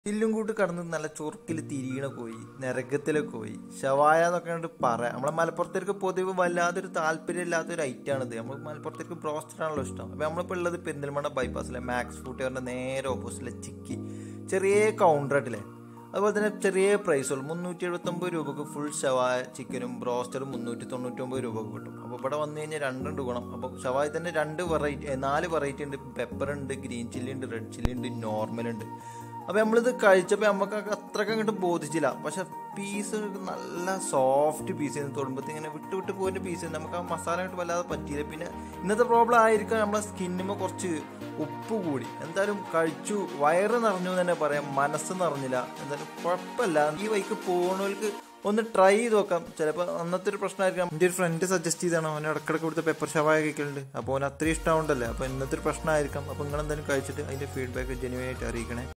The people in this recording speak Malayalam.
ചില്ലും കൂട്ട് കടന്ന് നല്ല ചൊറുക്കിൽ തിരിയണ കോയി നരകത്തിലെ കോയി ഷവായ എന്നൊക്കെ കണ്ട് പറയാം നമ്മളെ മലപ്പുറത്തേക്ക് പൊതുവെ വല്ലാതൊരു താല്പര്യം ഇല്ലാത്ത ഒരു ഐറ്റം ആണിത് നമ്മൾ മലപ്പുറത്തേക്ക് ബ്രോസ്റ്റഡ് ആണല്ലോ ഇഷ്ടം അപ്പൊ നമ്മളിപ്പോൾ ഉള്ളത് പെരിന്തൽമണ്ണ ബൈപ്പാസിലെ മാക്സ് ഫുട്ടുകാരൻ്റെ നേരെ ഓപ്പോസിറ്റിലെ ചിക്കി ചെറിയ കൗണ്ടർ ആയിട്ടില്ലേ അതുപോലെ തന്നെ ചെറിയ പ്രൈസുകൾ മുന്നൂറ്റി എഴുപത്തൊമ്പത് രൂപക്ക് ഫുൾ ഷവായ ചിക്കനും ബ്രോസ്റ്ററും മുന്നൂറ്റി തൊണ്ണൂറ്റി ഒമ്പത് രൂപക്ക് കിട്ടും അപ്പോൾ ഇവിടെ വന്നു കഴിഞ്ഞാൽ രണ്ടുണ്ട് ഗുണം അപ്പോൾ ഷവായ തന്നെ രണ്ട് വെറൈറ്റി നാല് വെറൈറ്റി ഉണ്ട് പെപ്പർ ഉണ്ട് ഗ്രീൻ ചില്ലി ഉണ്ട് റെഡ് ചില്ലി ഉണ്ട് നോർമൽ ഉണ്ട് അപ്പോൾ നമ്മളിത് കഴിച്ചപ്പോൾ നമുക്ക് അത്രയ്ക്ക് അങ്ങോട്ട് ബോധിച്ചില്ല പക്ഷെ പീസ് നല്ല സോഫ്റ്റ് പീസ് തൊടുമ്പോഴത്തെ ഇങ്ങനെ വിട്ട് വിട്ട് പോയിട്ട് പീസ് നമുക്ക് ആ മസാല ആയിട്ട് വല്ലാതെ പറ്റിയില്ല പിന്നെ ഇന്നത്തെ പ്രോബ്ലം ആയിരിക്കാം നമ്മളെ സ്കിന്നുമ്പോൾ കുറച്ച് ഉപ്പ് കൂടി എന്തായാലും കഴിച്ചു വയറ് നിറഞ്ഞു എന്ന് തന്നെ പറയാം മനസ്സ് നിറഞ്ഞില്ല എന്തായാലും കുഴപ്പമില്ല ഈ വൈക്ക് പോകുന്നവർക്ക് ഒന്ന് ട്രൈ ചെയ്ത് നോക്കാം ചിലപ്പോൾ അന്നത്തെ ഒരു പ്രശ്നമായിരിക്കാം എൻ്റെ ഒരു ഫ്രണ്ട് സജസ്റ്റ് ചെയ്താണ് അവൻ ഇടക്കിടക്ക് കൊടുത്ത പെപ്പർ ഷവായ കഴിക്കലുണ്ട് അപ്പോൾ അവന് അത്രയും ഇഷ്ടമുണ്ടല്ലേ അപ്പോൾ ഇന്നത്തെ ഒരു പ്രശ്നമായിരിക്കാം അപ്പോൾ നിങ്ങൾ എന്തായാലും കഴിച്ചിട്ട് അതിൻ്റെ ഫീഡ്ബാക്ക് ജെനുവനായിട്ട് അറിയിക്കണേ